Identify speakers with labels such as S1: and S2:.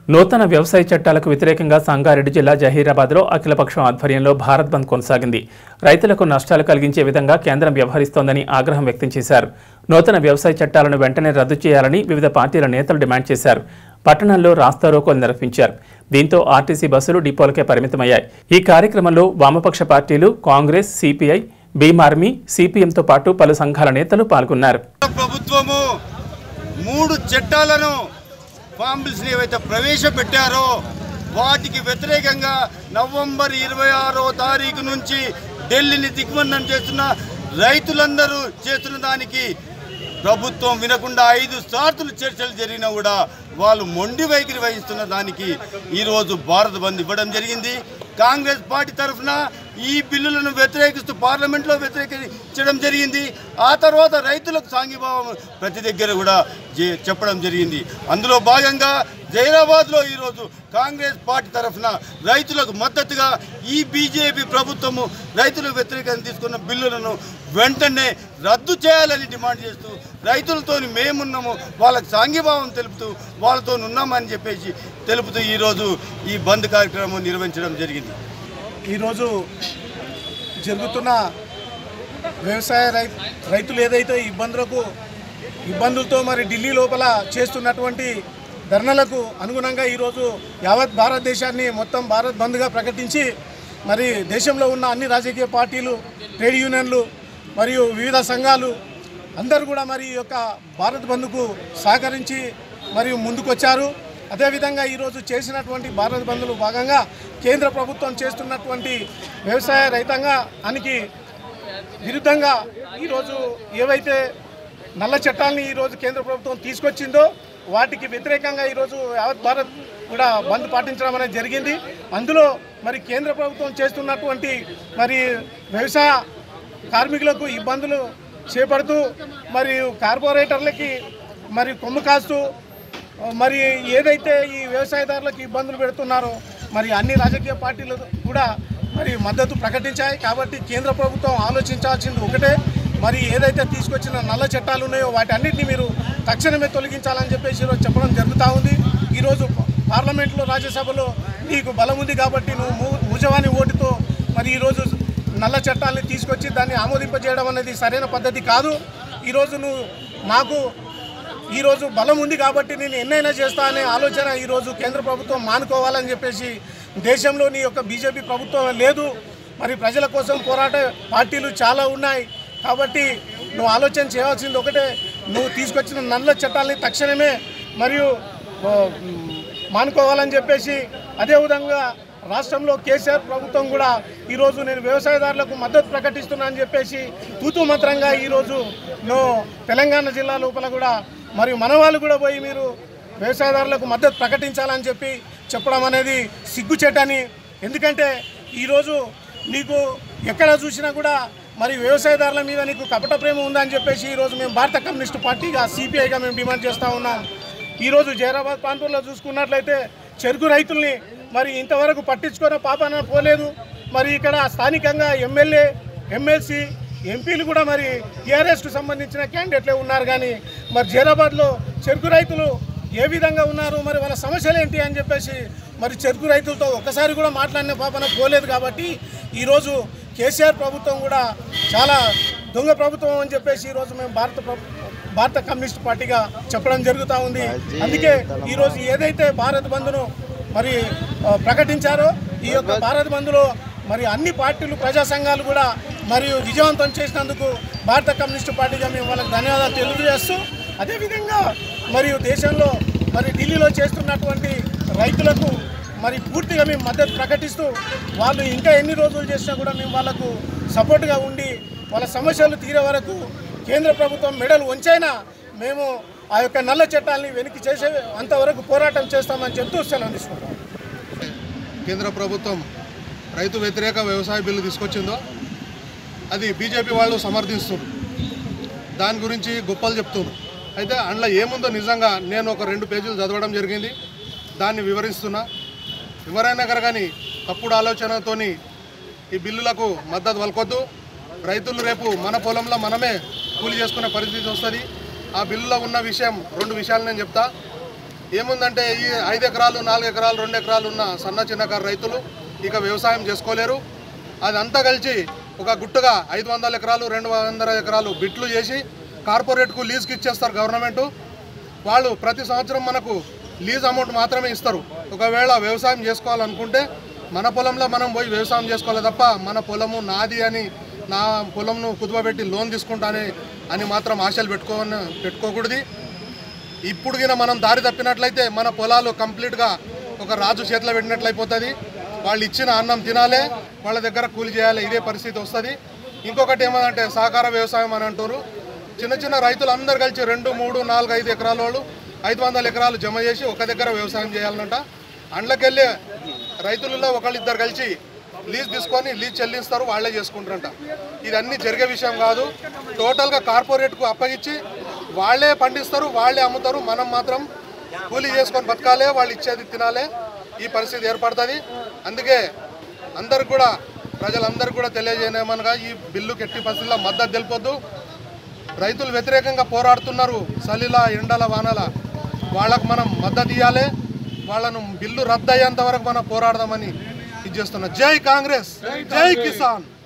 S1: నూతన వ్యవసాయ చట్టాలకు వ్యతిరేకంగా సంగారెడ్డి జిల్లా జహీరాబాద్లో అఖిలపక్షం ఆధ్వర్యంలో భారత్ బంద్ కొనసాగింది రైతులకు నష్టాలు కలిగించే విధంగా కేంద్రం వ్యవహరిస్తోందని ఆగ్రహం వ్యక్తం చేశారు నూతన వ్యవసాయ చట్టాలను వెంటనే రద్దు చేయాలని వివిధ పార్టీల నేతలు డిమాండ్ చేశారు పట్టణంలో రాస్తారోకోలు నిర్వహించారు దీంతో ఆర్టీసీ బస్సులు డిపోలకే పరిమితమయ్యాయి ఈ కార్యక్రమంలో వామపక్ష పార్టీలు కాంగ్రెస్ సిపిఐ భీమ్ ఆర్మీ సిపిఎంతో పాటు పలు సంఘాల నేతలు పాల్గొన్నారు
S2: ప్రభుత్వము మూడు చట్టాలను ఫామ్ బిల్స్ని ఏవైతే ప్రవేశపెట్టారో వాటికి వ్యతిరేకంగా నవంబర్ ఇరవై ఆరో తారీఖు నుంచి ఢిల్లీని దిగ్బంధనం చేస్తున్న రైతులందరూ చేస్తున్న దానికి ప్రభుత్వం వినకుండా ఐదు సార్లు చర్చలు జరిగినా కూడా వాళ్ళు మొండి వైఖరి వహిస్తున్న దానికి ఈరోజు భారత్ బంద్ ఇవ్వడం జరిగింది కాంగ్రెస్ పార్టీ తరఫున ఈ బిల్లులను వ్యతిరేకిస్తూ పార్లమెంట్లో వ్యతిరేకించడం జరిగింది ఆ తర్వాత రైతులకు సాంఘీభావం ప్రతి దగ్గర కూడా జే- చెప్పడం జరిగింది అందులో భాగంగా జైరాబాద్లో ఈరోజు కాంగ్రెస్ పార్టీ తరఫున రైతులకు మద్దతుగా ఈ బీజేపీ ప్రభుత్వము రైతులకు వ్యతిరేకంగా తీసుకున్న బిల్లులను వెంటనే రద్దు చేయాలని డిమాండ్ చేస్తూ రైతులతో మేమున్నాము వాళ్ళకి సాంఘీభావం తెలుపుతూ వాళ్ళతో ఉన్నామని చెప్పేసి తెలుపుతూ ఈరోజు ఈ బంద్ కార్యక్రమం నిర్వహించడం జరిగింది
S3: ఈరోజు జరుగుతున్న వ్యవసాయ రై రైతులు ఏదైతే ఇబ్బందులకు ఇబ్బందులతో మరి ఢిల్లీ లోపల చేస్తున్నటువంటి ధర్నలకు అనుగుణంగా ఈరోజు యావత్ భారతదేశాన్ని మొత్తం భారత్ బంద్గా ప్రకటించి మరి దేశంలో ఉన్న అన్ని రాజకీయ పార్టీలు ట్రేడ్ యూనియన్లు మరియు వివిధ సంఘాలు అందరూ కూడా మరి ఈ యొక్క భారత్ బంద్కు సహకరించి మరియు ముందుకొచ్చారు అదేవిధంగా ఈరోజు చేసినటువంటి భారత్ బంద్లో భాగంగా కేంద్ర ప్రభుత్వం చేస్తున్నటువంటి వ్యవసాయ రైతాంగానికి విరుద్ధంగా ఈరోజు ఏవైతే నల్ల చట్టాలని ఈరోజు కేంద్ర ప్రభుత్వం తీసుకొచ్చిందో వాటికి వ్యతిరేకంగా ఈరోజు యావత్ భారత్ కూడా బంద్ పాటించడం అనేది జరిగింది అందులో మరి కేంద్ర ప్రభుత్వం చేస్తున్నటువంటి మరి వ్యవసాయ కార్మికులకు ఇబ్బందులు చేపడుతూ మరియు కార్పొరేటర్లకి మరి కొమ్ము కాస్తూ మరి ఏదైతే ఈ వ్యవసాయదారులకు ఇబ్బందులు పెడుతున్నారో మరి అన్ని రాజకీయ పార్టీలు కూడా మరి మద్దతు ప్రకటించాయి కాబట్టి కేంద్ర ప్రభుత్వం ఆలోచించాల్సింది ఒకటే మరి ఏదైతే తీసుకొచ్చిన నల్ల చట్టాలు ఉన్నాయో వాటి అన్నింటినీ మీరు తక్షణమే తొలగించాలని చెప్పేసి ఈరోజు చెప్పడం జరుగుతూ ఉంది ఈరోజు పార్లమెంట్లో రాజ్యసభలో నీకు బలం ఉంది కాబట్టి నువ్వు ము- ముజవాని ఓటుతో మరి ఈరోజు నల్ల చట్టాలని తీసుకొచ్చి దాన్ని ఆమోదింపజేయడం అనేది సరైన పద్ధతి కాదు ఈరోజు నువ్వు నాకు ఈరోజు బలం ఉంది కాబట్టి నేను ఎన్నైనా చేస్తా అనే ఆలోచన ఈరోజు కేంద్ర ప్రభుత్వం మానుకోవాలని చెప్పేసి దేశంలోని యొక్క బీజేపీ ప్రభుత్వం లేదు మరి ప్రజల కోసం పోరాట పార్టీలు చాలా ఉన్నాయి కాబట్టి నువ్వు ఆలోచన చేయాల్సింది ఒకటే నువ్వు తీసుకొచ్చిన నల్ల చట్టాలని తక్షణమే మరియు ఆ, మానుకోవాలని చెప్పేసి అదేవిధంగా రాష్ట్రంలో కేసీఆర్ ప్రభుత్వం కూడా ఈరోజు నేను వ్యవసాయదారులకు మద్దతు ప్రకటిస్తున్నా అని చెప్పేసి తూతూ మంత్రంగా ఈరోజు నో తెలంగాణ జిల్లా లోపల కూడా మరియు మన వాళ్ళు కూడా పోయి మీరు వ్యవసాయదారులకు మద్దతు ప్రకటించాలని చెప్పి చెప్పడం అనేది సిగ్గుచేటని ఎందుకంటే ఈరోజు నీకు ఎక్కడ చూసినా కూడా మరి వ్యవసాయదారుల మీద నీకు కపట ప్రేమ ఉందని చెప్పేసి ఈరోజు మేము భారత కమ్యూనిస్టు పార్టీగా సిపిఐగా మేము డిమాండ్ చేస్తూ ఉన్నాం ఈరోజు జైరాబాద్ ప్రాంతంలో చూసుకున్నట్లయితే చెరుకు రైతుల్ని మరి ఇంతవరకు పట్టించుకున్న పాపన పోలేదు మరి ఇక్కడ స్థానికంగా ఎమ్మెల్యే ఎమ్మెల్సీ ఎంపీలు కూడా మరి టీఆర్ఎస్కు సంబంధించిన క్యాండిడేట్లే ఉన్నారు కానీ మరి జైరాబాద్లో చెరుకు రైతులు ఏ విధంగా ఉన్నారు మరి వాళ్ళ సమస్యలు ఏంటి అని చెప్పేసి మరి చెరుకు రైతులతో ఒక్కసారి కూడా మాట్లాడిన పాపన పోలేదు కాబట్టి ఈరోజు కేసీఆర్ ప్రభుత్వం కూడా చాలా దొంగ ప్రభుత్వం అని చెప్పేసి ఈరోజు మేము భారత ప్రభు- భారత కమ్యూనిస్ట్ పార్టీగా చెప్పడం జరుగుతూ ఉంది అందుకే ఈరోజు ఏదైతే భారత్ బంద్ను మరి ఆ, ప్రకటించారో ఈ యొక్క భారత్ బంద్లో మరి అన్ని పార్టీలు ప్రజా సంఘాలు కూడా మరియు విజయవంతం చేసినందుకు భారత కమ్యూనిస్ట్ పార్టీగా మేము వాళ్ళకి ధన్యవాదాలు తెలియజేస్తూ అదేవిధంగా మరియు దేశంలో మరి ఢిల్లీలో చేస్తున్నటువంటి రైతులకు మరి పూర్తిగా మేము మద్దతు ప్రకటిస్తూ వాళ్ళు ఇంకా ఎన్ని రోజులు చేసినా కూడా మేము వాళ్ళకు సపోర్ట్గా ఉండి వాళ్ళ సమస్యలు తీరే వరకు కేంద్ర ప్రభుత్వం మెడలు ఉంచైనా మేము ఆ యొక్క నల్ల చట్టాలని వెనక్కి చేసే అంతవరకు పోరాటం చేస్తామని చెప్తూ సెలవు తీసుకుంటాం
S4: కేంద్ర ప్రభుత్వం రైతు వ్యతిరేక వ్యవసాయ బిల్లు తీసుకొచ్చిందో అది బీజేపీ వాళ్ళు సమర్థిస్తున్నారు దాని గురించి గొప్పలు చెప్తున్నారు అయితే అందులో ఏముందో నిజంగా నేను ఒక రెండు పేజీలు చదవడం జరిగింది దాన్ని వివరిస్తున్నా ఎవరైనా కనుక కానీ తప్పుడు ఆలోచనతోని ఈ బిల్లులకు మద్దతు పలకొద్దు రైతులు రేపు మన పొలంలో మనమే కూలి చేసుకునే పరిస్థితి వస్తుంది ఆ బిల్లులో ఉన్న విషయం రెండు విషయాలు నేను చెప్తా ఏముందంటే ఈ ఐదు ఎకరాలు నాలుగు ఎకరాలు రెండు ఎకరాలు ఉన్న సన్న చిన్నకారు రైతులు ఇక వ్యవసాయం చేసుకోలేరు అదంతా కలిసి ఒక గుట్టుగా ఐదు వందల ఎకరాలు రెండు వందల ఎకరాలు బిట్లు చేసి కార్పొరేట్కు లీజ్కి ఇచ్చేస్తారు గవర్నమెంటు వాళ్ళు ప్రతి సంవత్సరం మనకు లీజ్ అమౌంట్ మాత్రమే ఇస్తారు ఒకవేళ వ్యవసాయం చేసుకోవాలనుకుంటే మన పొలంలో మనం పోయి వ్యవసాయం చేసుకోవాలి తప్ప మన పొలము నాది అని నా పొలంను కుదువబెట్టి లోన్ తీసుకుంటానే అని మాత్రం ఆశలు పెట్టుకో పెట్టుకోకూడదు ఇప్పుడు గిన మనం దారి తప్పినట్లయితే మన పొలాలు కంప్లీట్గా ఒక రాజు చేతిలో పెట్టినట్లయిపోతుంది వాళ్ళు ఇచ్చిన అన్నం తినాలి వాళ్ళ దగ్గర కూలి చేయాలి ఇదే పరిస్థితి వస్తుంది ఇంకొకటి ఏమంటే సహకార వ్యవసాయం అని అంటారు చిన్న చిన్న రైతులు అందరు కలిసి రెండు మూడు నాలుగు ఐదు ఎకరాల వాళ్ళు ఐదు వందల ఎకరాలు జమ చేసి ఒక దగ్గర వ్యవసాయం చేయాలనంట అండ్లకెళ్ళి రైతులలో ఒకళ్ళిద్దరు కలిసి లీజ్ తీసుకొని లీజ్ చెల్లిస్తారు వాళ్ళే చేసుకుంటారంట ఇదన్నీ జరిగే విషయం కాదు టోటల్గా కార్పొరేట్కు అప్పగించి వాళ్ళే పండిస్తారు వాళ్ళే అమ్ముతారు మనం మాత్రం కూలీ చేసుకొని బతకాలే వాళ్ళు ఇచ్చేది తినాలే ఈ పరిస్థితి ఏర్పడుతుంది అందుకే అందరికి కూడా ప్రజలందరికీ కూడా తెలియజేయమనగా ఈ బిల్లుకి ఎట్టి పరిస్థితుల్లో మద్దతు తెలిపొద్దు రైతులు వ్యతిరేకంగా పోరాడుతున్నారు చలిల ఎండల వానల వాళ్ళకు మనం మద్దతు ఇవ్వాలి వాళ్ళను బిల్లు రద్దు అయ్యేంత వరకు మనం పోరాడదామని ఇది చేస్తున్నాం జై కాంగ్రెస్ జై కిసాన్